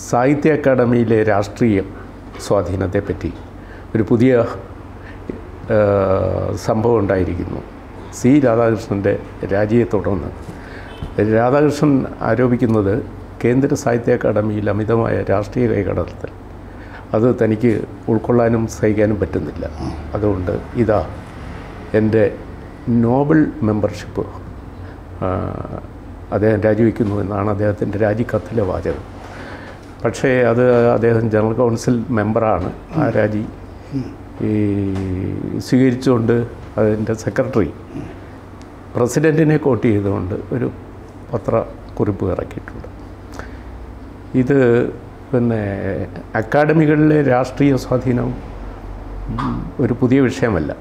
സാഹിത്യ അക്കാദമിയിലെ രാഷ്ട്രീയ സ്വാധീനത്തെപ്പറ്റി ഒരു പുതിയ ആ, സംഭവം ഉണ്ടായിരിക്കുന്നു സി രാധാകൃഷ്ണൻ്റെ രാജിയെ തുടർന്ന് രാധാകൃഷ്ണൻ ആരോപിക്കുന്നത് കേന്ദ്ര സാഹിത്യ അക്കാദമിയിൽ അമിതമായ രാഷ്ട്രീയ കൈകടത്തൽ അത് തനിക്ക് ഉൾക്കൊള്ളാനും സഹിക്കാനും പറ്റുന്നില്ല അതുകൊണ്ട് ഇതാ എൻ്റെ നോബൽ മെമ്പർഷിപ്പ് ആ, അദ്ദേഹം രാജിവെക്കുന്നു എന്നാണ് അദ്ദേഹത്തിൻ്റെ രാജിക്കത്തിലെ വാചകം പക്ഷേ അത് അദ്ദേഹം ജനറൽ കൗൺസിൽ മെമ്പറാണ് ആ രാജി ഈ സ്വീകരിച്ചുകൊണ്ട് അതിൻ്റെ സെക്രട്ടറി പ്രസിഡൻറ്റിനെ കോട്ട് ചെയ്തുകൊണ്ട് ഒരു പത്രക്കുറിപ്പ് ഇറക്കിയിട്ടുണ്ട് ഇത് പിന്നെ അക്കാഡമികളിലെ രാഷ്ട്രീയ സ്വാധീനം ഉം, ഒരു പുതിയ വിഷയമല്ല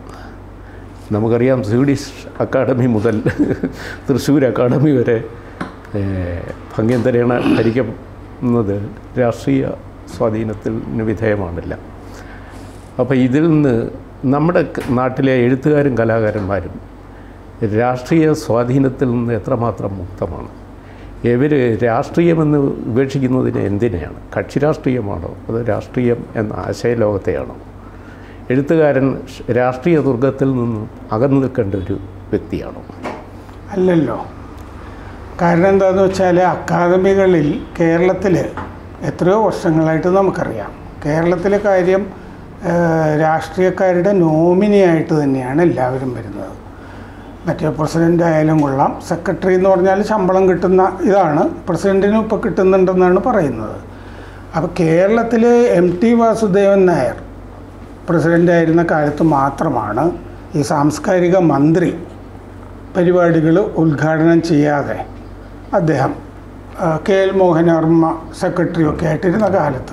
നമുക്കറിയാം സ്വീഡിഷ് അക്കാഡമി മുതൽ തൃശ്ശൂർ അക്കാഡമി വരെ ഏഹ്, ഭംഗ്യന്തരേണ ഭരിക്കുന്നത് രാഷ്ട്രീയ സ്വാധീനത്തിന് വിധേയമാണില്ല അപ്പോൾ ഇതിൽ നിന്ന് നമ്മുടെ ക- നാട്ടിലെ എഴുത്തുകാരും കലാകാരന്മാരും രാഷ്ട്രീയ സ്വാധീനത്തിൽ നിന്ന് എത്രമാത്രം മുക്തമാണ് ഇവർ രാഷ്ട്രീയമെന്ന് ഉപേക്ഷിക്കുന്നതിന് എന്തിനെയാണ് കക്ഷി രാഷ്ട്രീയമാണോ അതോ രാഷ്ട്രീയം എന്ന ആശയലോകത്തെയാണോ എഴുത്തുകാരൻ ഷ്- രാഷ്ട്രീയ ദുർഗത്തിൽ നിന്നും അകന്നു നിൽക്കേണ്ട ഒരു വ്യക്തിയാണോ അല്ലല്ലോ കാരണം എന്താണെന്ന് വെച്ചാൽ അക്കാദമികളിൽ കേരളത്തിൽ എത്രയോ വർഷങ്ങളായിട്ട് നമുക്കറിയാം കേരളത്തിലെ കാര്യം ആ, രാഷ്ട്രീയക്കാരുടെ നോമിനിയായിട്ട് തന്നെയാണ് എല്ലാവരും വരുന്നത് മറ്റേ പ്രസിഡൻ്റ് ആയാലും കൊള്ളാം സെക്രട്ടറി എന്ന് പറഞ്ഞാൽ ശമ്പളം കിട്ടുന്ന ഇതാണ് പ്രസിഡൻറ്റിനും ഇപ്പോൾ കിട്ടുന്നുണ്ടെന്നാണ് പറയുന്നത് അപ്പോൾ കേരളത്തിൽ M T Vasudevan Nair president ആയിരുന്ന കാലത്ത് മാത്രമാണ് ഈ സാംസ്കാരിക മന്ത്രി പരിപാടികൾ ഉദ്ഘാടനം ചെയ്യാതെ അദ്ദേഹം ആ, കെ എൽ മോഹനവർമ്മ സെക്രട്ടറിയൊക്കെ ആയിട്ടിരുന്ന കാലത്ത്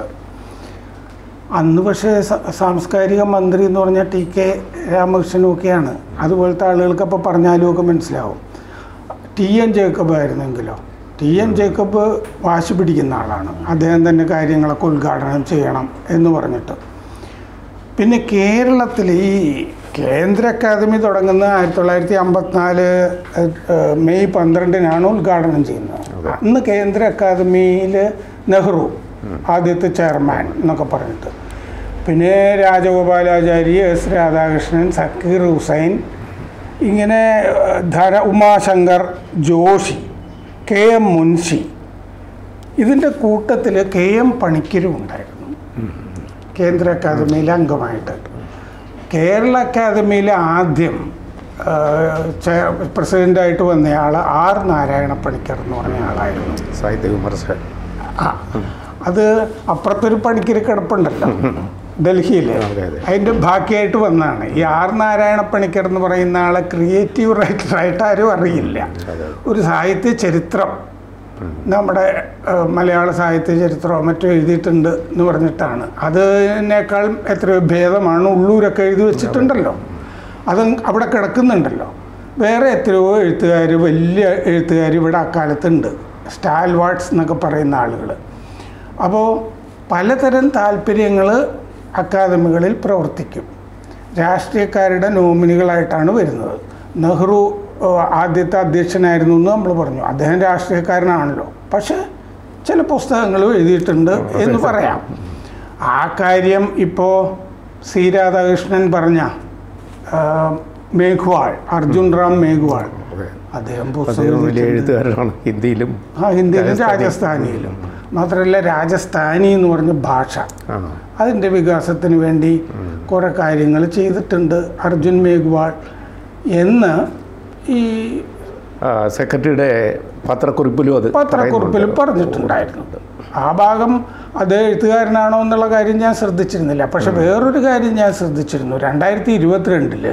അന്ന് പക്ഷേ സ- സാംസ്കാരിക മന്ത്രി എന്ന് പറഞ്ഞാൽ ടി കെ രാമകൃഷ്ണനൊക്കെയാണ് അതുപോലത്തെ ആളുകൾക്ക് അപ്പോൾ പറഞ്ഞാലും ഒക്കെ മനസ്സിലാവും ടി എൻ ജേക്കബ് ആയിരുന്നെങ്കിലോ ടി എൻ ജേക്കബ് വാശി പിടിക്കുന്ന ആളാണ് അദ്ദേഹം തന്നെ കാര്യങ്ങളൊക്കെ ഉദ്ഘാടനം ചെയ്യണം എന്ന് പറഞ്ഞിട്ട് പിന്നെ കേരളത്തിൽ ഈ കേന്ദ്ര അക്കാദമി തുടങ്ങുന്ന ആയിരത്തി തൊള്ളായിരത്തി അമ്പത്തിനാല് മെയ് പന്ത്രണ്ടിനാണ് ഉദ്ഘാടനം ചെയ്യുന്നത് അന്ന് കേന്ദ്ര അക്കാദമിയിൽ നെഹ്റു ആദ്യത്തെ ചെയർമാൻ എന്നൊക്കെ പറഞ്ഞിട്ട് പിന്നെ രാജഗോപാലാചാരി എസ് രാധാകൃഷ്ണൻ സക്കീർ ഹുസൈൻ ഇങ്ങനെ ഏഹ്, ധര ഉമാശങ്കർ ജോഷി കെ എം മുൻഷി ഇതിൻ്റെ കൂട്ടത്തിൽ കെ എം പണിക്കരും ഉണ്ടായിരുന്നു കേന്ദ്ര അക്കാദമിയിലെ അംഗമായിട്ട് കേരള അക്കാദമിയിലെ ആദ്യം ആ, ചെ- പ്രസിഡൻ്റായിട്ട് വന്നയാൾ ആർ നാരായണ പണിക്കർ എന്ന് പറഞ്ഞ ആളായിരുന്നു സാഹിത്യ വിമർശകൻ ആ അത് അപ്പുറത്തൊരു പണിക്കർ കിടപ്പുണ്ടല്ലോ ഡൽഹിയിൽ അതെ, അതെ. അതിൻ്റെ ബാക്കിയായിട്ട് വന്നതാണ് ഈ ആർ നാരായണ പണിക്കർ എന്ന് പറയുന്ന ആളെ ക്രിയേറ്റീവ് റൈറ്ററായിട്ട് ആരും അറിയില്ല അതെ. ഒരു സാഹിത്യ ചരിത്രം നമ്മുടെ ഏഹ്, മലയാള സാഹിത്യ ചരിത്രമോ മറ്റോ എഴുതിയിട്ടുണ്ട് എന്ന് പറഞ്ഞിട്ടാണ് അതിനേക്കാൾ എത്രയോ ഭേദമാണ് ഉള്ളൂരൊക്കെ എഴുതി വെച്ചിട്ടുണ്ടല്ലോ അത് അവിടെ കിടക്കുന്നുണ്ടല്ലോ വേറെ എത്രയോ എഴുത്തുകാർ വലിയ എഴുത്തുകാർ ഇവിടെ അക്കാലത്തുണ്ട് സ്റ്റാൽ വാട്സ് എന്നൊക്കെ പറയുന്ന ആളുകൾ അപ്പോൾ പലതരം താല്പര്യങ്ങൾ അക്കാദമികളിൽ പ്രവർത്തിക്കും രാഷ്ട്രീയക്കാരുടെ നോമിനികളായിട്ടാണ് വരുന്നത് നെഹ്റു ഏഹ്, ആദ്യത്തെ അധ്യക്ഷനായിരുന്നു എന്ന് നമ്മൾ പറഞ്ഞു അദ്ദേഹം രാഷ്ട്രീയക്കാരനാണല്ലോ പക്ഷേ ചില പുസ്തകങ്ങളും എഴുതിയിട്ടുണ്ട് എന്ന് പറയാം ആ കാര്യം ഇപ്പോൾ സി രാധാകൃഷ്ണൻ പറഞ്ഞ ഏഹ്, മേഘ്വാൾ അർജുൻ റാം മേഘ്വാൾ അതെ. അദ്ദേഹം അദ്ദേഹം പുസ്തകം വലിയ എഴുത്തുകാരനാണ് ഹിന്ദിയിലും ആ ഹിന്ദിയിലും രാജസ്ഥാനി. രാജസ്ഥാനിയിലും മാത്രമല്ല രാജസ്ഥാനി എന്ന് പറഞ്ഞ ഭാഷ ആണോ അതിൻ്റെ വികാസത്തിന് വേണ്ടി കുറേ കാര്യങ്ങൾ ചെയ്തിട്ടുണ്ട് അർജുൻ മേഘ്വാൾ എന്ന് ഈ ആ, സെക്രട്ടറിയുടെ പത്രക്കുറിപ്പിലും അത് പത്രക്കുറിപ്പിൽ പറയുന്നുണ്ട്. പറഞ്ഞിട്ടുണ്ടായിരുന്നു ആ ഭാഗം അത് എഴുത്തുകാരനാണോ എന്നുള്ള കാര്യം ഞാൻ ശ്രദ്ധിച്ചിരുന്നില്ല പക്ഷെ വേറൊരു കാര്യം ഞാൻ ശ്രദ്ധിച്ചിരുന്നു രണ്ടായിരത്തി ഇരുപത്തിരണ്ടില്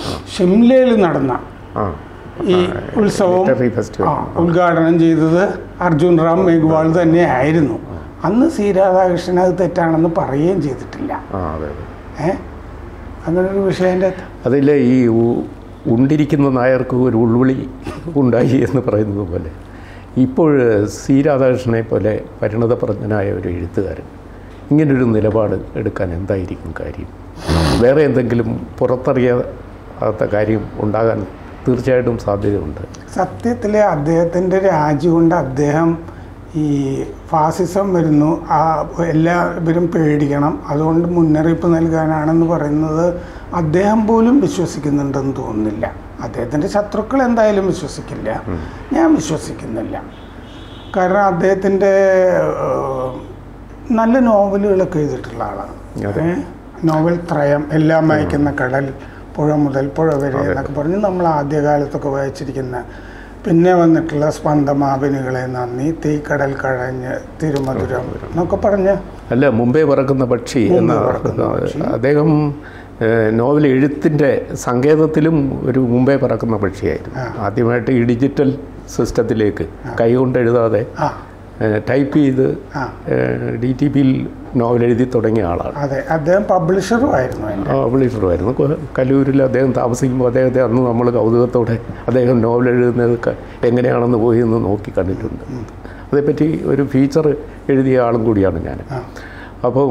ഷിംലയിൽ നടന്ന ആ ഈ ഉത്സവം Literary festival. ആ, ഉദ്ഘാടനം ചെയ്തത് അർജുൻ റാം മേഘ്വാൾ തന്നെ ആയിരുന്നു അന്ന് സി രാധാകൃഷ്ണൻ അത് തെറ്റാണെന്ന് പറയുകയും ചെയ്തിട്ടില്ല ആ അതെ അതെ ഏ അങ്ങനെ ഒരു വിഷയൻ്റെ അതിൽ ഈ ഉ- ഉണ്ടിരിക്കുന്ന നായർക്ക് ഒരു ഉൾവിളി ഉണ്ടായി എന്ന് പറയുന്നത് പോലെ ഇപ്പോൾ സി രാധാകൃഷ്ണനെ പോലെ പരിണതപ്രജ്ഞനായ ഒരു എഴുത്തുകാരൻ ഇങ്ങനൊരു നിലപാട് എടുക്കാൻ എന്തായിരിക്കും കാര്യം വേറെ എന്തെങ്കിലും പുറത്തറിയാത്ത കാര്യം ഉണ്ടാകാൻ തീർച്ചയായിട്ടും സാധ്യതയുണ്ട് സത്യത്തിൽ അദ്ദേഹത്തിൻ്റെ രാജി കൊണ്ട് അദ്ദേഹം ഈ ഫാസിസം വരുന്നു ആ എല്ലാവരും പേടിക്കണം അതുകൊണ്ട് മുന്നറിയിപ്പ് നൽകാനാണെന്ന് പറയുന്നത് അദ്ദേഹം പോലും വിശ്വസിക്കുന്നുണ്ടെന്ന് തോന്നുന്നില്ല അദ്ദേഹത്തിൻ്റെ ശത്രുക്കൾ എന്തായാലും വിശ്വസിക്കില്ല ഞാൻ വിശ്വസിക്കുന്നില്ല കാരണം അദ്ദേഹത്തിൻ്റെ ഏഹ്, നല്ല നോവലുകളൊക്കെ എഴുതിയിട്ടുള്ള ആളാണ് അതെ. ഏ? നോവൽ ത്രയം എല്ലാം വായിക്കുന്ന കടൽ പുഴ മുതൽ പുഴ വരെ എന്നൊക്കെ പറഞ്ഞ് നമ്മൾ ആദ്യകാലത്തൊക്കെ വായിച്ചിരിക്കുന്ന പിന്നെ വന്നിട്ടുള്ള സ്പന്ദമാപിനികളെ നന്ദി തീക്കടൽ കഴഞ്ഞ് തിരുമധുരം എന്നൊക്കെ പറഞ്ഞ് അല്ല മുമ്പേ പറക്കുന്ന പക്ഷി എന്ന പറക്കുന്ന പക്ഷി. അദ്ദേഹം ഏഹ്, നോവൽ എഴുത്തിൻ്റെ സങ്കേതത്തിലും ഒരു മുമ്പേ പറക്കുന്ന പക്ഷിയായിരുന്നു ആദ്യമായിട്ട് ഈ ഡിജിറ്റൽ സിസ്റ്റത്തിലേക്ക് കൈകൊണ്ട് എഴുതാതെ ആ ഏഹ്, ടൈപ്പ് ചെയ്ത് ആ ഡി ടി പിയിൽ നോവൽ എഴുതി തുടങ്ങിയ ആളാണ് അതെ അദ്ദേഹം പബ്ലിഷറും ആയിരുന്നു അതിൻ്റെ പബ്ലിഷറുമായിരുന്നു കൊ- കല്ലൂരിൽ അദ്ദേഹം താമസിക്കുമ്പോൾ അദ്ദേഹത്തെ അന്ന് നമ്മൾ കൗതുകത്തോടെ അദ്ദേഹം നോവൽ എഴുതുന്നത് ക- എങ്ങനെയാണെന്ന് പോയി എന്ന് നോക്കി കണ്ടിട്ടുണ്ട് അതേപ്പറ്റി ഒരു ഫീച്ചർ എഴുതിയ ആളും കൂടിയാണ് ഞാൻ ആ. അപ്പം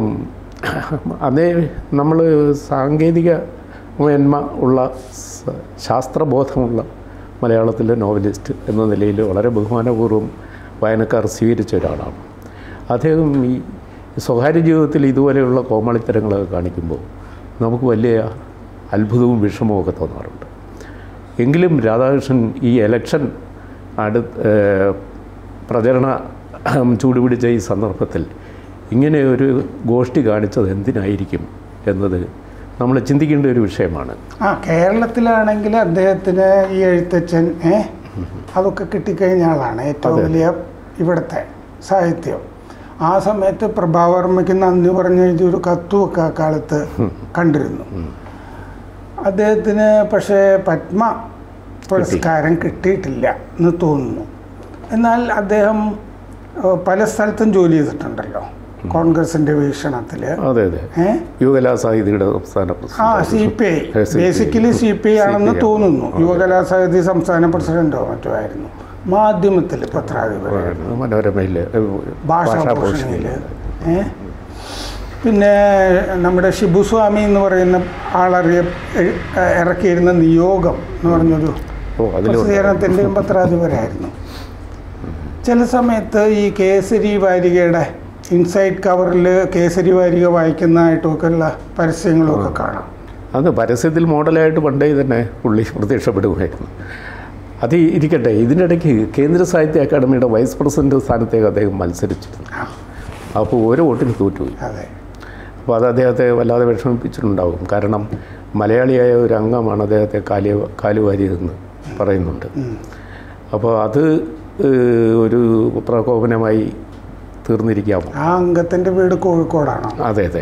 അതേ നമ്മൾ സാങ്കേതിക മേന്മ ഉള്ള സ- ശാസ്ത്രബോധമുള്ള മലയാളത്തിലെ നോവലിസ്റ്റ് എന്ന നിലയിൽ വളരെ ബഹുമാനപൂർവ്വം വായനക്കാർ സ്വീകരിച്ച ഒരാളാണ് അദ്ദേഹം ഈ സ്വകാര്യ ജീവിതത്തിൽ ഇതുപോലെയുള്ള കോമാളിത്തരങ്ങളൊക്കെ കാണിക്കുമ്പോൾ നമുക്ക് വലിയ അത്ഭുതവും വിഷമവും ഒക്കെ തോന്നാറുണ്ട് എങ്കിലും രാധാകൃഷ്ണൻ ഈ എലക്ഷൻ അടു ഏഹ് പ്രചരണ ചൂടുപിടിച്ച ഈ സന്ദർഭത്തിൽ ഇങ്ങനെ ഒരു ഗോഷ്ഠി കാണിച്ചത് എന്തിനായിരിക്കും എന്നത് നമ്മൾ ചിന്തിക്കേണ്ട ഒരു വിഷയമാണ് ആ കേരളത്തിലാണെങ്കിൽ അദ്ദേഹത്തിന് ഈ എഴുത്തച്ഛൻ ഏ അതൊക്കെ കിട്ടിക്കഴിഞ്ഞ ആളാണ് ഏറ്റവും വലിയ ഇവിടുത്തെ സാഹിത്യം ആ സമയത്ത് പ്രഭാവർമ്മയ്ക്ക് നന്ദി പറഞ്ഞ് എഴുതിയൊരു കത്തുമൊക്കെ ആ കാലത്ത് കണ്ടിരുന്നു അദ്ദേഹത്തിന് പക്ഷേ പത്മ പുരസ്കാരം കിട്ടിയിട്ടില്ല എന്ന് തോന്നുന്നു എന്നാൽ അദ്ദേഹം ഏഹ്, പല സ്ഥലത്തും ജോലി ചെയ്തിട്ടുണ്ടല്ലോ കോൺഗ്രസിൻ്റെ വീക്ഷണത്തിൽ അതെ അതെ ഏഹ് യുവകലാ സാഹിതിയുടെ സംസ്ഥാന ആ പ്രസിഡന്റ് സി പി ഐ ഏ, CPI. Basically C P I ആണെന്ന് CPI. തോന്നുന്നു യുവകലാസാഹിതി സംസ്ഥാന പ്രസിഡന്റോ മറ്റോ ആയിരുന്നു മാധ്യമത്തിൽ പത്രാധിപരായിരുന്നു മനോരമയിൽ ഭാഷാഭൂഷണിയിൽ ഏ പിന്നെ നമ്മുടെ ഷിബുസ്വാമി എന്ന് പറയുന്ന ആളറിയ എഴ്- ഇറക്കിയിരുന്ന നിയോഗം എന്ന് പറഞ്ഞൊരു ഓ അതിലുണ്ട് പ്രസിദ്ധീകരണത്തിൻ്റെയും പത്രാധിപരായിരുന്നു ചില സമയത്ത് ഈ കേസരി വാരികയുടെ ഇൻസൈഡ് കവറിൽ കേസരി വാരിക വായിക്കുന്നതായിട്ടുമൊക്കെ ഉള്ള പരസ്യങ്ങളുമൊക്കെ കാണാം അത് പരസ്യത്തിൽ മോഡലായിട്ട് പണ്ടേ തന്നെ പുള്ളി പ്രത്യക്ഷപ്പെടുകയായിരുന്നു അത് ഇരിക്കട്ടെ ഇതിനിടയ്ക്ക് കേന്ദ്ര സാഹിത്യ അക്കാദമിയുടെ വൈസ് പ്രസിഡന്റ് സ്ഥാനത്തേക്ക് അദ്ദേഹം മത്സരിച്ചിരുന്നു ആ, അപ്പോൾ ഓരോ വോട്ടിന് തോറ്റുപോയി അതെ അപ്പോൾ അത് അദ്ദേഹത്തെ വല്ലാതെ വിഷമിപ്പിച്ചിട്ടുണ്ടാകും കാരണം മലയാളിയായ ഒരു അംഗമാണ് അദ്ദേഹത്തെ കാലി കാലുവാരിയതെന്ന് പറയുന്നുണ്ട് അപ്പോൾ അത് ഏഹ്, ഒരു പ്രകോപനമായി തീർന്നിരിക്കാമോ ആ അംഗത്തിൻ്റെ വീട് കോഴിക്കോടാണോ അതെ അതെ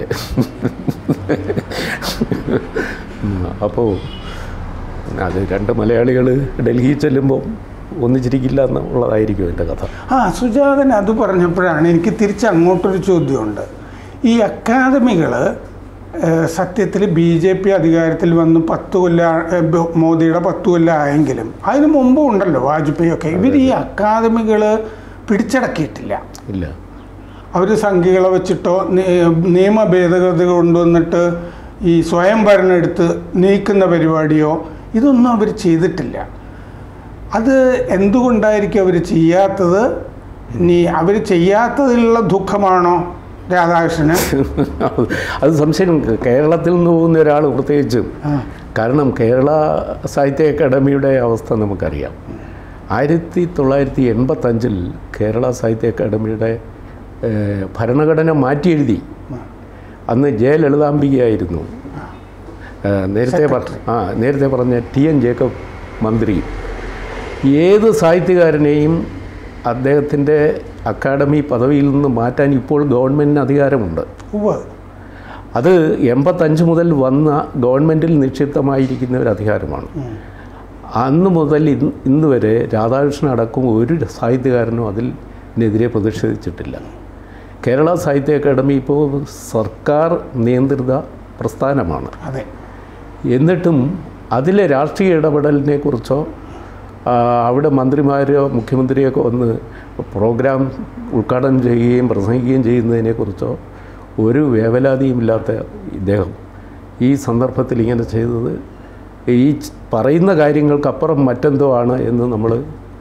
അപ്പോൾ അത് രണ്ട് മലയാളികൾ ഡൽഹി ചെല്ലുമ്പോൾ ഒന്നിച്ചിരിക്കില്ല എന്നുള്ളതായിരിക്കും എൻ്റെ കഥ ആ സുജാതൻ അത് പറഞ്ഞപ്പോഴാണ് എനിക്ക് തിരിച്ച് അങ്ങോട്ടൊരു ചോദ്യമുണ്ട് ഈ അക്കാദമികൾ സത്യത്തിൽ ബി ജെ പി അധികാരത്തിൽ വന്ന് പത്ത് കൊല്ല മോദിയുടെ പത്ത് കൊല്ലം ആയെങ്കിലും അതിന് മുമ്പും ഉണ്ടല്ലോ വാജ്പേയി ഒക്കെ ഇവർ ഈ അക്കാദമികൾ പിടിച്ചടക്കിയിട്ടില്ല ഇല്ല അവർ സംഖ്യകളെ വെച്ചിട്ടോ നി- നിയമ ഭേദഗതി കൊണ്ടുവന്നിട്ട് ഈ സ്വയം ഭരണം എടുത്ത് നീക്കുന്ന പരിപാടിയോ ഇതൊന്നും അവർ ചെയ്തിട്ടില്ല അത് എന്തുകൊണ്ടായിരിക്കും അവർ ചെയ്യാത്തത് ഇനി അവർ ചെയ്യാത്തതിലുള്ള ദുഃഖമാണോ രാധാകൃഷ്ണന് അത് സംശയം കേരളത്തിൽ നിന്ന് പോകുന്ന ഒരാൾ പ്രത്യേകിച്ചും ആ, കാരണം കേരള സാഹിത്യ അക്കാദമിയുടെ അവസ്ഥ നമുക്കറിയാം ആയിരത്തി തൊള്ളായിരത്തി എൺപത്തഞ്ചിൽ കേരള സാഹിത്യ അക്കാദമിയുടെ ഏഹ്, ഭരണഘടന മാറ്റി എഴുതി അന്ന് ജയലളിതാംബികയായിരുന്നു ഏഹ്, നേരത്തെ പറ ആ നേരത്തെ പറഞ്ഞ ടി എൻ ജേക്കബ് മന്ത്രി ഏത് സാഹിത്യകാരനെയും അദ്ദേഹത്തിൻ്റെ അക്കാഡമി പദവിയിൽ നിന്ന് മാറ്റാൻ ഇപ്പോൾ ഗവൺമെൻറ്റിന് അധികാരമുണ്ട് ഉവ്വ് അത് എൺപത്തഞ്ച് മുതൽ വന്ന ഗവൺമെൻറ്റിൽ നിക്ഷിപ്തമായിരിക്കുന്ന ഒരു അധികാരമാണ് അന്ന് മുതൽ ഇന്ന് ഇന്ന് വരെ രാധാകൃഷ്ണൻ അടക്കം ഒരു സാഹിത്യകാരനും അതിനെതിരെ പ്രതിഷേധിച്ചിട്ടില്ല കേരള സാഹിത്യ അക്കാദമി ഇപ്പോൾ സർക്കാർ നിയന്ത്രിത പ്രസ്ഥാനമാണ് അതെ എന്നിട്ടും അതിലെ രാഷ്ട്രീയ ഇടപെടലിനെ കുറിച്ചോ ആ, അവിടെ മന്ത്രിമാരോ മുഖ്യമന്ത്രിയൊക്കെ വന്ന് പ്രോഗ്രാം ഉദ്ഘാടനം ചെയ്യുകയും പ്രസംഗിക്കുകയും ചെയ്യുന്നതിനെക്കുറിച്ചോ ഒരു വേവലാതിയുമില്ലാത്ത ഇദ്ദേഹം ഈ സന്ദർഭത്തിൽ ഇങ്ങനെ ചെയ്തത് ഈ ച്- പറയുന്ന കാര്യങ്ങൾക്കപ്പുറം മറ്റെന്തോ ആണ് എന്ന് നമ്മൾ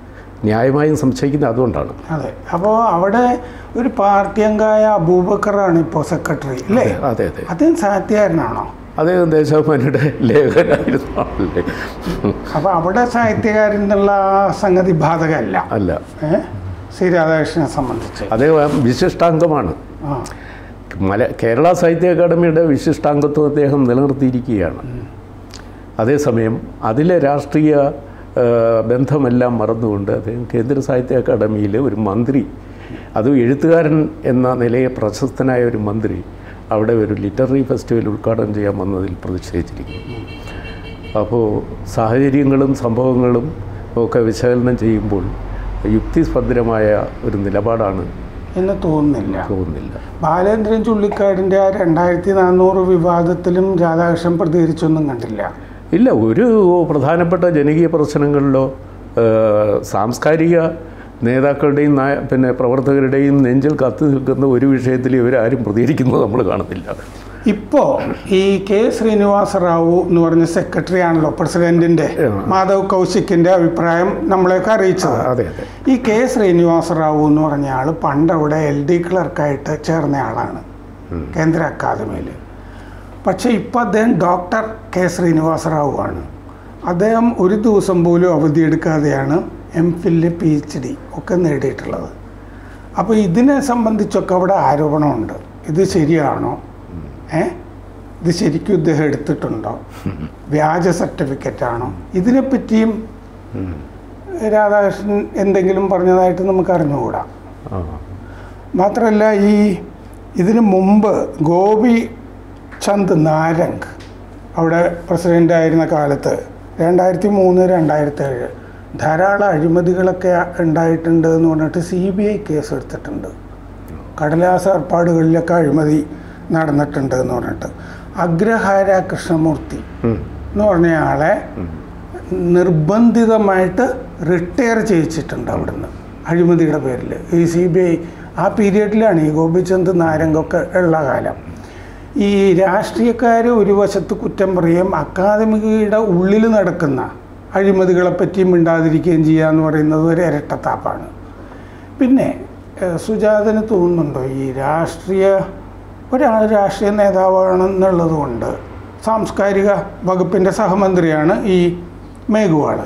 ന്യായമായും സംശയിക്കുന്നത് അതുകൊണ്ടാണ് അതെ അപ്പോൾ അവിടെ ഒരു പാർട്ടി അംഗമായ അബൂബക്കറാണ് ഇപ്പോൾ സെക്രട്ടറി അല്ലേ അതെ അതെ അദ്ദേഹം സാഹിത്യകാരനാണോ അദ്ദേഹം ദേശാഭിമാനിയുടെ ലേഖനായിരുന്നു ആളല്ലേ അപ്പോൾ അവിടെ സാഹിത്യകാരൻ എന്നുള്ള ആ സംഗതി ബാധകമല്ല അല്ല ഏ ശ്രീ രാധാകൃഷ്ണനെ സംബന്ധിച്ച് അദ്ദേഹം വിശിഷ്ടാംഗമാണ് ആ മല കേരള സാഹിത്യ അക്കാദമിയുടെ വിശിഷ്ടാംഗത്വം അദ്ദേഹം നിലനിർത്തിയിരിക്കുകയാണ് അതേസമയം അതിലെ രാഷ്ട്രീയ ആ, ബന്ധമെല്ലാം മറന്നുകൊണ്ട് അദ്ദേഹം കേന്ദ്ര സാഹിത്യ അക്കാദമിയിലെ ഒരു മന്ത്രി അതും എഴുത്തുകാരൻ എന്ന നിലയെ പ്രശസ്തനായ ഒരു മന്ത്രി അവിടെ ഒരു ലിറ്റററി ഫെസ്റ്റിവൽ ഉദ്ഘാടനം ചെയ്യാൻ വന്നതിൽ പ്രതിഷേധിച്ചിരിക്കുന്നു അപ്പോൾ സാഹചര്യങ്ങളും സംഭവങ്ങളും ഒക്കെ വിശകലനം ചെയ്യുമ്പോൾ യുക്തിസ്പന്ദരമായ ഒരു നിലപാടാണ് എന്ന് തോന്നുന്നില്ല തോന്നുന്നില്ല ബാലേന്ദ്രൻ ചുള്ളിക്കാടിൻ്റെ ആ രണ്ടായിരത്തി നാനൂറ് വിവാദത്തിലും രാധാകൃഷ്ണൻ പ്രതികരിച്ചൊന്നും കണ്ടില്ല ഇല്ല ഒരു പ്രധാനപ്പെട്ട ജനകീയ പ്രശ്നങ്ങളിലോ ആ, സാംസ്കാരിക നേതാക്കളുടെയും നായ- പിന്നെ പ്രവർത്തകരുടെയും നെഞ്ചിൽ കത്തി നിൽക്കുന്ന ഒരു വിഷയത്തിൽ ഇവരാരും പ്രതികരിക്കുന്നത് നമ്മൾ കാണുന്നില്ല ഇപ്പോൾ ഈ കെ ശ്രീനിവാസ റാവു എന്ന് പറഞ്ഞ സെക്രട്ടറി ആണല്ലോ പ്രസിഡന്റിന്റെ മാധവ് കൗശിക്കിന്റെ അഭിപ്രായം നമ്മളെയൊക്കെ അറിയിച്ചത് അതെ അതെ ഈ കെ ശ്രീനിവാസ റാവു എന്ന് പറഞ്ഞ ആൾ പണ്ട് അവിടെ എൽ ഡി ക്ലർക്കായിട്ട് ചേർന്ന ആളാണ് കേന്ദ്ര അക്കാദമിയിൽ പക്ഷേ ഇപ്പോൾ അദ്ദേഹം ഡോക്ടർ കെ ശ്രീനിവാസ റാവു ആണ് അദ്ദേഹം ഒരു ദിവസം പോലും അവധിയെടുക്കാതെയാണ് M phil P H D ഒക്കെ നേടിയിട്ടുള്ളത് അപ്പോൾ ഇതിനെ സംബന്ധിച്ചൊക്കെ അവിടെ ആരോപണമുണ്ട് ഇത് ശരിയാണോ ഏ ഇത് ശരിക്കും ഇദ്ദേഹം എടുത്തിട്ടുണ്ടോ വ്യാജ സർട്ടിഫിക്കറ്റ് ആണോ ഇതിനെപ്പറ്റിയും രാധാകൃഷ്ണൻ എന്തെങ്കിലും പറഞ്ഞതായിട്ട് നമുക്ക് അറിഞ്ഞുകൂടാ ആ മാത്രമല്ല ഈ ഇതിനു മുമ്പ് ഗോപി ചന്ദ് നാരംഗ് അവിടെ പ്രസിഡൻ്റ് ആയിരുന്ന കാലത്ത് രണ്ടായിരത്തി മൂന്ന് രണ്ടായിരത്തി ഏഴ് ധാരാളം അഴിമതികളൊക്കെ ഉണ്ടായിട്ടുണ്ട് എന്ന് പറഞ്ഞിട്ട് സി ബി ഐ കേസ് എടുത്തിട്ടുണ്ട് കടലാസ ഏർപ്പാടുകളിലൊക്കെ അഴിമതി നടന്നിട്ടുണ്ട് എന്ന് പറഞ്ഞിട്ട് അഗ്രഹാര കൃഷ്ണമൂർത്തി ഉം. എന്ന് പറഞ്ഞ ആളെ നിർബന്ധിതമായിട്ട് റിട്ടയർ ചെയ്യിച്ചിട്ടുണ്ട് അവിടുന്ന് അഴിമതിയുടെ പേരിൽ ഈ സി ബി ഐ ആ പീരീഡിലാണ് ഈ ഗോപിചന്ദ് നാരംഗൊക്കെ ഉള്ള കാലം ഈ രാഷ്ട്രീയക്കാർ ഒരു വശത്ത് കുറ്റം പറയുകയും അക്കാദമികയുടെ ഉള്ളിൽ നടക്കുന്ന അഴിമതികളെ പറ്റിയും മിണ്ടാതിരിക്കുകയും ചെയ്യുക എന്ന് പറയുന്നത് ഒരു ഇരട്ടത്താപ്പാണ് പിന്നെ ഏഹ്, സുജാതന് തോന്നുന്നുണ്ടോ ഈ രാഷ്ട്രീയ ഒരാൾ രാഷ്ട്രീയ നേതാവാണെന്നുള്ളത് കൊണ്ട് സാംസ്കാരിക വകുപ്പിൻ്റെ സഹമന്ത്രിയാണ് ഈ മേഘുവാൾ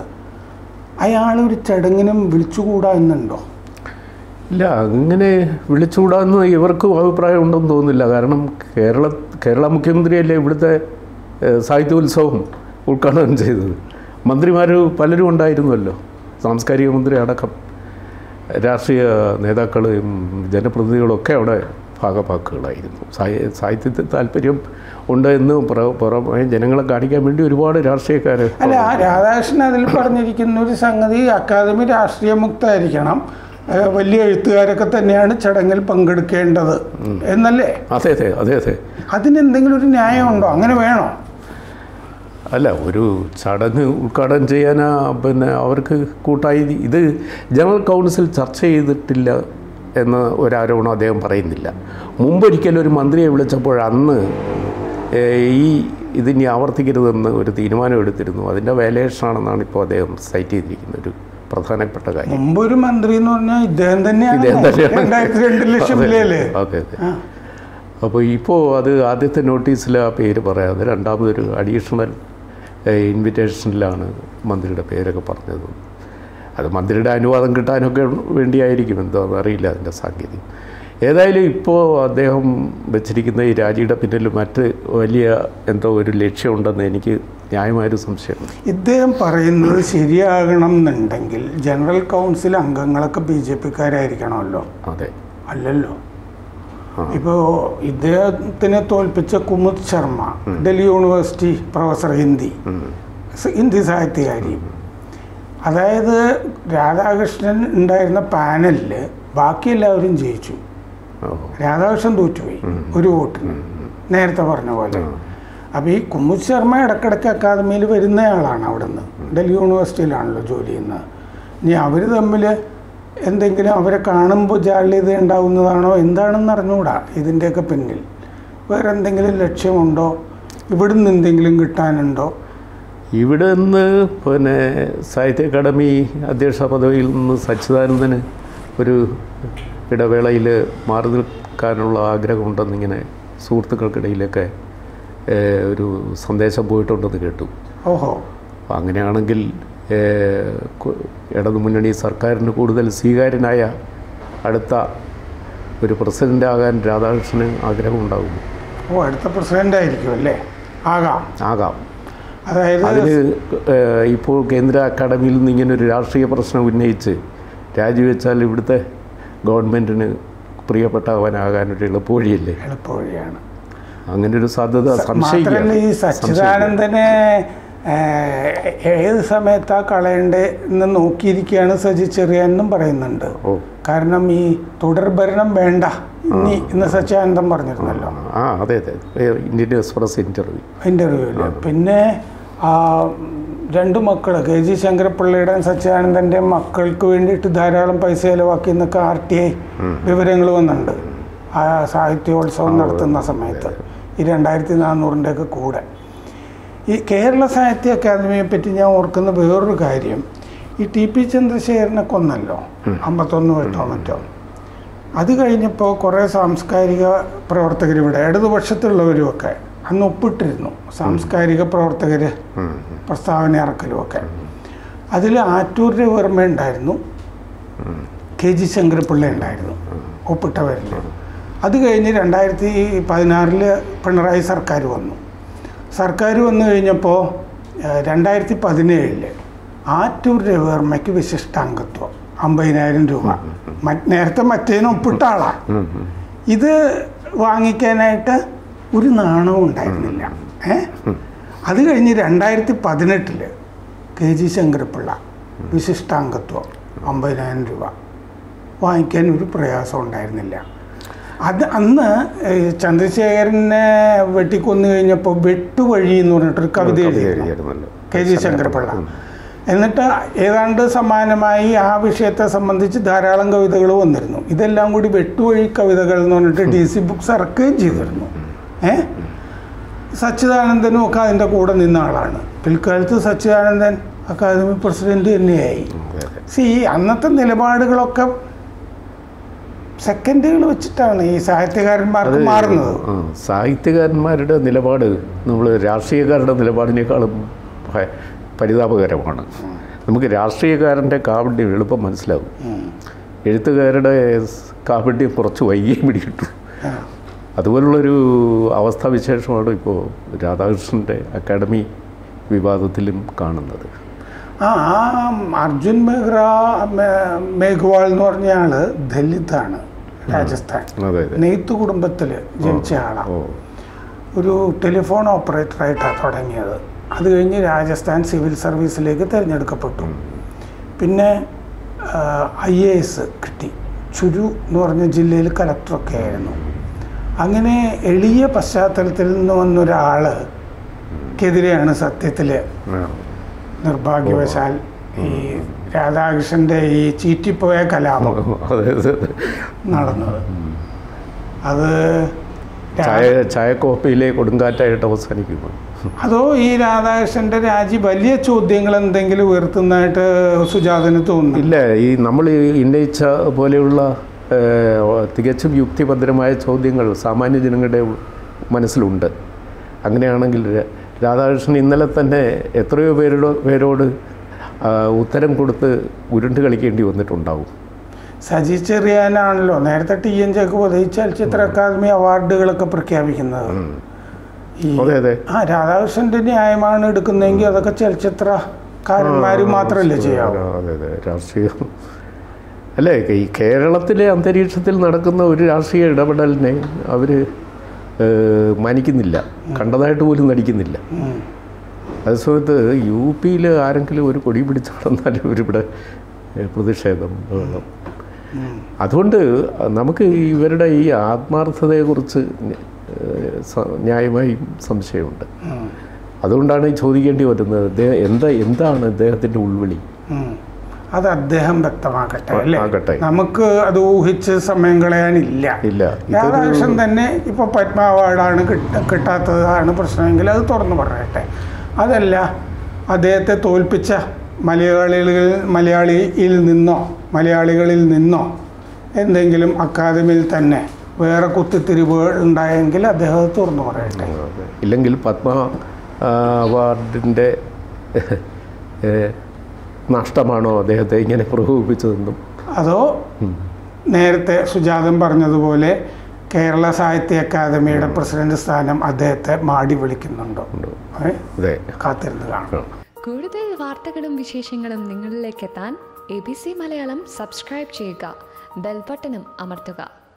അയാൾ ഒരു ചടങ്ങിനും വിളിച്ചുകൂടാ എന്നുണ്ടോ ഇല്ല അങ്ങനെ വിളിച്ചുകൂടാന്ന് ഇവർക്കും അഭിപ്രായം ഉണ്ടെന്ന് തോന്നുന്നില്ല കാരണം കേരള കേരള മുഖ്യമന്ത്രിയല്ലേ ഇവിടുത്തെ ഏഹ്, സാഹിത്യോത്സവം ഉദ്ഘാടനം ചെയ്തത് മന്ത്രിമാർ പലരും ഉണ്ടായിരുന്നല്ലോ സാംസ്കാരിക മന്ത്രി അടക്കം രാഷ്ട്രീയ നേതാക്കളും ജനപ്രതിനിധികളൊക്കെ അവിടെ ഭാഗഭാക്കുകളായിരുന്നു സാഹി- സാഹിത്യത്തിൽ താല്പര്യം ഉണ്ട് എന്ന് പുറ- പുറമെ ജനങ്ങളെ കാണിക്കാൻ വേണ്ടി ഒരുപാട് രാഷ്ട്രീയക്കാർ അല്ല ആ രാധാകൃഷ്ണൻ അതിൽ പറഞ്ഞിരിക്കുന്ന ഒരു സംഗതി അക്കാദമി രാഷ്ട്രീയ മുക്തമായിരിക്കണം ഏഹ് വലിയ എഴുത്തുകാരൊക്കെ തന്നെയാണ് ചടങ്ങിൽ പങ്കെടുക്കേണ്ടത് എന്നല്ലേ അതെ അതെ അതെ അതെ അതിനെന്തെങ്കിലും ഒരു ന്യായമുണ്ടോ അങ്ങനെ വേണോ അല്ല ഒരു ചടങ്ങ് ഉദ്ഘാടനം ചെയ്യാൻ പിന്നെ അവർക്ക് കൂട്ടായി ഇത് ജനറൽ കൗൺസിൽ ചർച്ച ചെയ്തിട്ടില്ല എന്ന് ഒരാരോപണം അദ്ദേഹം പറയുന്നില്ല മുമ്പൊരിക്കലും ഒരു മന്ത്രിയെ വിളിച്ചപ്പോൾ അന്ന് ഏഹ്, ഈ ഇതിനി ആവർത്തിക്കരുതെന്ന് ഒരു തീരുമാനം എടുത്തിരുന്നു അതിൻ്റെ വാലേഷനാണെന്നാണ് ഇപ്പോൾ അദ്ദേഹം സൈറ്റ് ചെയ്തിരിക്കുന്ന ഒരു പ്രധാനപ്പെട്ട കാര്യം മുമ്പ് ഒരു മന്ത്രി എന്ന് പറഞ്ഞാൽ ഇദ്ദേഹം തന്നെയാണ് ഇദ്ദേഹം തന്നെയാണ്. രണ്ടായിരത്തി രണ്ട് ലക്ഷം വിലയല്ലേ അതെ അതെ ആ. അപ്പോൾ ഇപ്പോൾ അത് ആദ്യത്തെ നോട്ടീസിൽ ആ പേര് പറയാതെ രണ്ടാമതൊരു അഡീഷണൽ ഇൻവിറ്റേഷനിലാണ് മന്ത്രിയുടെ പേരൊക്കെ പറഞ്ഞത് അത് മന്ത്രിയുടെ അനുവാദം കിട്ടാനൊക്കെ വേണ്ടിയായിരിക്കും എന്തോ അറിയില്ല അതിൻ്റെ സാങ്കേതികം ഏതായാലും ഇപ്പോൾ അദ്ദേഹം വെച്ചിരിക്കുന്ന ഈ രാജിയുടെ പിന്നിൽ മറ്റ് വലിയ എന്തോ ഒരു ലക്ഷ്യമുണ്ടെന്ന് എനിക്ക് ന്യായമായൊരു സംശയമുണ്ട് ഇദ്ദേഹം പറയുന്നത് ശരിയാകണം എന്നുണ്ടെങ്കിൽ ജനറൽ കൗൺസിൽ അംഗങ്ങളൊക്കെ ബി ജെ പിക്കാരായിരിക്കണമല്ലോ അതെ അല്ലല്ലോ ആ. ഇപ്പോൾ ഇദ്ദേഹത്തിനെ തോൽപ്പിച്ച കുമുദ് ശർമ്മ ഡൽഹി യൂണിവേഴ്സിറ്റി പ്രൊഫസർ ഹിന്ദി ഉം. സ- ഹിന്ദി സാഹിത്യകാരി അതായത് രാധാകൃഷ്ണൻ ഉണ്ടായിരുന്ന പാനലിൽ ബാക്കി എല്ലാവരും ജയിച്ചു ഓ രാധാകൃഷ്ണൻ തോറ്റുപോയി ഒരു വോട്ടിന് നേരത്തെ പറഞ്ഞ പോലെ അപ്പോൾ ഈ കുമുദ് ശർമ്മ ഇടക്കിടക്ക് അക്കാദമിയിൽ വരുന്നയാളാണ് അവിടുന്ന് ഡൽഹി യൂണിവേഴ്സിറ്റിയിലാണല്ലോ ജോലി ചെയ്യുന്നത് ഇനി അവർ തമ്മിൽ എന്തെങ്കിലും അവരെ കാണുമ്പോൾ ജാള്യത ഉണ്ടാവുന്നതാണോ എന്താണെന്ന് അറിഞ്ഞുകൂടാ ഇതിൻ്റെയൊക്കെ പിന്നിൽ വേറെ എന്തെങ്കിലും ലക്ഷ്യമുണ്ടോ ഇവിടുന്ന് എന്തെങ്കിലും കിട്ടാനുണ്ടോ ഇവിടെ നിന്ന് പിന്നെ സാഹിത്യ അക്കാദമി അധ്യക്ഷ പദവിയിൽ നിന്ന് സച്ചിദാനന്ദന് ഒരു ഇടവേളയിൽ മാറി നിൽക്കാനുള്ള ആഗ്രഹമുണ്ടെന്നിങ്ങനെ സുഹൃത്തുക്കൾക്കിടയിലൊക്കെ ഏഹ്, ഒരു സന്ദേശം പോയിട്ടുണ്ടെന്ന് കേട്ടു ഓഹോ അപ്പം അങ്ങനെയാണെങ്കിൽ ഏഹ്, കു- ഇടതുമുന്നണി സർക്കാരിന് കൂടുതൽ സ്വീകാര്യനായ അടുത്ത ഒരു പ്രസിഡൻ്റ് ആകാൻ രാധാകൃഷ്ണന് ആഗ്രഹമുണ്ടാകും ഓ അടുത്ത പ്രസിഡന്റ് ആയിരിക്കും അല്ലേ ആകാം ആകാം അതായത് അതിന് ഏഹ്, ഇപ്പോൾ കേന്ദ്ര അക്കാദമിയിൽ നിന്ന് ഇങ്ങനെ ഒരു രാഷ്ട്രീയ പ്രശ്നം ഉന്നയിച്ച് രാജിവെച്ചാൽ ഇവിടുത്തെ ഗവൺമെൻറ്റിന് പ്രിയപ്പെട്ടവനാകാൻ ഒരു എളുപ്പവഴിയല്ലേ എളുപ്പവഴിയാണ് അങ്ങനെ ഒരു സാധ്യത മാത്രമല്ല സംശയിക്കാം ഈ സച്ചിദാനന്ദനെ ഏഹ്, ഏത് സമയത്താ കളയണ്ടേ എന്ന് നോക്കിയിരിക്കുകയാണ് സജി ചെറിയാനും പറയുന്നുണ്ട് ഓ കാരണം ഈ തുടർഭരണം വേണ്ട ഇനി എന്ന് സച്ചിദാനന്ദൻ പറഞ്ഞിരുന്നല്ലോ ആ അതെ അതെ ഏഹ്, ഇന്ത്യൻ എക്സ്പ്രസ് ഇൻ്റർവ്യൂ ഇൻ്റർവ്യൂവിൽ പിന്നെ ആ രണ്ട് മക്കൾ കെ ജി ശങ്കരപ്പിള്ളയുടെയും സച്ചിദാനന്ദൻ്റെയും മക്കൾക്ക് വേണ്ടിയിട്ട് ധാരാളം പൈസ ചിലവാക്കി എന്നൊക്കെ ആർ ടി ഐ വിവരങ്ങൾ വന്നിട്ടുണ്ട് ആ സാഹിത്യോത്സവം നടത്തുന്ന സമയത്ത് ഈ രണ്ടായിരത്തി നാനൂറിൻ്റെ ഒക്കെ കൂടെ ഈ കേരള സാഹിത്യ അക്കാദമിയെ പറ്റി ഞാൻ ഓർക്കുന്ന വേറൊരു കാര്യം ഈ ടി പി ചന്ദ്രശേഖരനെ കൊന്നല്ലോ അമ്പത്തൊന്ന് വെട്ടോ മറ്റോ അത് കഴിഞ്ഞപ്പോൾ കുറേ സാംസ്കാരിക പ്രവർത്തകരിവിടെ ഇടതുപക്ഷത്തുള്ളവരുമൊക്കെ അന്ന് ഒപ്പിട്ടിരുന്നു സാംസ്കാരിക പ്രവർത്തകർ പ്രസ്താവന ഇറക്കലുമൊക്കെ അതിൽ ആറ്റൂർ രവിവർമ്മ ഉണ്ടായിരുന്നു കെ ജി ശങ്കരപ്പിള്ള ഉണ്ടായിരുന്നു ഒപ്പിട്ടവരിൽ അത് കഴിഞ്ഞ് രണ്ടായിരത്തി പതിനാറിൽ പിണറായി സർക്കാർ വന്നു സർക്കാർ വന്നു കഴിഞ്ഞപ്പോൾ രണ്ടായിരത്തി പതിനേഴില് ആറ്റൂർ രവിവർമ്മയ്ക്ക് വിശിഷ്ടാംഗത്വം അമ്പതിനായിരം രൂപ മ- നേരത്തെ മറ്റേതിന് ഒപ്പിട്ട ആളാണ് ഉം, ഉം. ഇത് വാങ്ങിക്കാനായിട്ട് ഒരു നാണവും ഉണ്ടായിരുന്നില്ല ഏ അത് കഴിഞ്ഞ് രണ്ടായിരത്തി പതിനെട്ടില് കെ ജി ശങ്കരപ്പിള്ള വിശിഷ്ടാംഗത്വം അമ്പതിനായിരം രൂപ വാങ്ങിക്കാൻ ഒരു പ്രയാസം ഉണ്ടായിരുന്നില്ല അത് അന്ന് ഏ, ചന്ദ്രശേഖരനെ വെട്ടിക്കൊന്നു കഴിഞ്ഞപ്പോൾ വെട്ടുവഴി എന്ന് പറഞ്ഞിട്ടൊരു കവിത കവിത എഴുതിയിരുന്നു എഴുതിയായിരുന്നല്ലോ കെ ജി ശങ്കരപ്പിള്ള എന്നിട്ട് ഏതാണ്ട് സമാനമായി ആ വിഷയത്തെ സംബന്ധിച്ച് ധാരാളം കവിതകൾ വന്നിരുന്നു ഇതെല്ലാം കൂടി വെട്ടുവഴി കവിതകൾ എന്ന് പറഞ്ഞിട്ട് ഡി സി ബുക്സ് ഇറക്കുകയും ചെയ്തിരുന്നു ഏ സച്ചിദാനന്ദനും ഒക്കെ അതിൻ്റെ കൂടെ നിന്ന ആളാണ് പിൽക്കാലത്ത് സച്ചിദാനന്ദൻ അക്കാദമി പ്രസിഡന്റ് തന്നെയായി അതെ, അതെ. സി അന്നത്തെ നിലപാടുകളൊക്കെ സെക്കൻഡുകൾ വെച്ചിട്ടാണ് ഈ സാഹിത്യകാരന്മാർക്ക് മാറുന്നത് ആ, സാഹിത്യകാരന്മാരുടെ നിലപാട് നമ്മൾ രാഷ്ട്രീയക്കാരുടെ നിലപാടിനേക്കാളും ഭ- പരിതാപകരമാണ് നമുക്ക് രാഷ്ട്രീയക്കാരൻ്റെ കാവണ്യം എളുപ്പം മനസ്സിലാവും ഉം. എഴുത്തുകാരുടെ സ് കാപട്യം കുറച്ച് വൈകിയേ പിടികിട്ടു ആ. അതുപോലുള്ളൊരു അവസ്ഥാവിശേഷമാണ് ഇപ്പോൾ രാധാകൃഷ്ണൻ്റെ അക്കാഡമി വിവാദത്തിലും കാണുന്നത് ആ ആ അർജുൻ മേഘ്ര മേ- മേഘ്വാൾ എന്ന് പറഞ്ഞ ആള് ദലിതാണ് രാജസ്ഥാൻ അതെ അതെ നെയ്ത്ത് കുടുംബത്തിൽ ജനിച്ച ആളാണ് ഓ ഒരു ടെലിഫോൺ ഓപ്പറേറ്ററായിട്ടാണ് തുടങ്ങിയത് അത് കഴിഞ്ഞ് രാജസ്ഥാൻ സിവിൽ സർവീസിലേക്ക് തിരഞ്ഞെടുക്കപ്പെട്ടു പിന്നെ ഐ എ എസ് കിട്ടി ചുരു എന്ന് പറഞ്ഞ ജില്ലയിൽ കലക്ടറൊക്കെ ആയിരുന്നു അങ്ങനെ എളിയ പശ്ചാത്തലത്തിൽ നിന്ന് വന്നൊരാൾക്കെതിരെയാണ് സത്യത്തിൽ ആ. നിർഭാഗ്യവശാൽ ഈ രാധാകൃഷ്ണൻ്റെ ഈ ചീറ്റിപ്പോയ കലാപം അതെ അതെ അതെ. നടന്നത് അത് രാ- ചായ ചായക്കോപ്പയിലെ കൊടുങ്കാറ്റായിട്ട് അവസാനിക്കുന്നു അതോ ഈ രാധാകൃഷ്ണന്റെ രാജി വലിയ ചോദ്യങ്ങൾ എന്തെങ്കിലും ഉയർത്തുന്നതായിട്ട് സുജാതന് തോന്നുന്നു ഇല്ല ഈ നമ്മൾ ഈ ഉന്നയിച്ച പോലെയുള്ള ഏഹ്, തികച്ചും യുക്തിഭദ്രമായ ചോദ്യങ്ങൾ സാമാന്യ ജനങ്ങളുടെ ഉ- മനസ്സിലുണ്ട് അങ്ങനെയാണെങ്കിൽ ര- രാധാകൃഷ്ണൻ ഇന്നലെ തന്നെ എത്രയോ പേരോട് പേരോട് ആ, ഉത്തരം കൊടുത്ത് ഉരുണ്ട് കളിക്കേണ്ടി വന്നിട്ടുണ്ടാവും സജി ചെറിയാനാണല്ലോ നേരത്തെ ടി എൻ ജേക്കബ് ഈ ചലച്ചിത്ര അക്കാദമി അവാർഡുകളൊക്കെ പ്രഖ്യാപിക്കുന്നത് ഈ അതെ അതെ ആ രാധാകൃഷ്ണന്റെ ന്യായമാണ് എടുക്കുന്നതെങ്കിൽ അതൊക്കെ ചലച്ചിത്രകാരന്മാർ മാത്രമല്ലേ ചെയ്യാവൂ അതെ അതെ രാഷ്ട്രീയം അല്ലേ ഈ കേരളത്തിലെ അന്തരീക്ഷത്തിൽ നടക്കുന്ന ഒരു രാഷ്ട്രീയ ഇടപെടലിനെ അവർ മാനിക്കുന്നില്ല കണ്ടതായിട്ട് പോലും നടിക്കുന്നില്ല ഉം. അതേസമയത്ത് യു പിയിൽ ആരെങ്കിലും ഒരു കൊടി പിടിച്ച് നടന്നാലും ഇവരിവിടെ ഏഹ്, പ്രതിഷേധം ബഹളം. ഉം. അതുകൊണ്ട് നമുക്ക് ഇവരുടെ ഈ ആത്മാർത്ഥതയെക്കുറിച്ച് ഏഹ്, സ- ന്യായമായും സംശയമുണ്ട് ഉം. അതുകൊണ്ടാണ് ഈ ചോദിക്കേണ്ടി വരുന്നത് ഇദ്ദേഹം എന്താ എന്താണ് ഇദ്ദേഹത്തിൻ്റെ ഉൾവിളി ഉം. അത് അദ്ദേഹം വ്യക്തമാക്കട്ടെ അല്ലേ ആകട്ടെ. നമുക്ക് അത് ഊഹിച്ച് സമയം കളയാനില്ല ഇല്ല രാധാകൃഷ്ണൻ തന്നെ ഇപ്പോൾ പത്മ അവാർഡാണ് കിട്ട കിട്ടാത്തതാണ് പ്രശ്നമെങ്കിൽ അത് തുറന്നു പറയട്ടെ അതല്ല അദ്ദേഹത്തെ തോൽപ്പിച്ച മലയാളികൾ മലയാളിയിൽ നിന്നോ മലയാളികളിൽ നിന്നോ എന്തെങ്കിലും അക്കാദമിയിൽ തന്നെ വേറെ കുത്തിത്തിരിവുകൾ ഉണ്ടായെങ്കിൽ അദ്ദേഹം അത് തുറന്നു പറയട്ടെ അതെ. ഇല്ലെങ്കിൽ പത്മ ആ, അവാർഡിൻ്റെ ഏ, നഷ്ടമാണോ അദ്ദേഹത്തെ ഇങ്ങനെ പ്രകോപിപ്പിച്ചതെന്നും അതോ നേരത്തെ സുജാതൻ പറഞ്ഞതുപോലെ കേരള സാഹിത്യ അക്കാദമിയുടെ പ്രസിഡന്റ് സ്ഥാനം അദ്ദേഹത്തെ മാടി വിളിക്കുന്നുണ്ടോ ഉണ്ട്. ഏ? അതെ കാത്തിരുന്ന് കാണാം ആ. കൂടുതൽ വാർത്തകളും വിശേഷങ്ങളും നിങ്ങളിലേക്ക് എത്താൻ A B C Malayalam subscribe ചെയ്യുക ബെൽബട്ടനും അമർത്തുക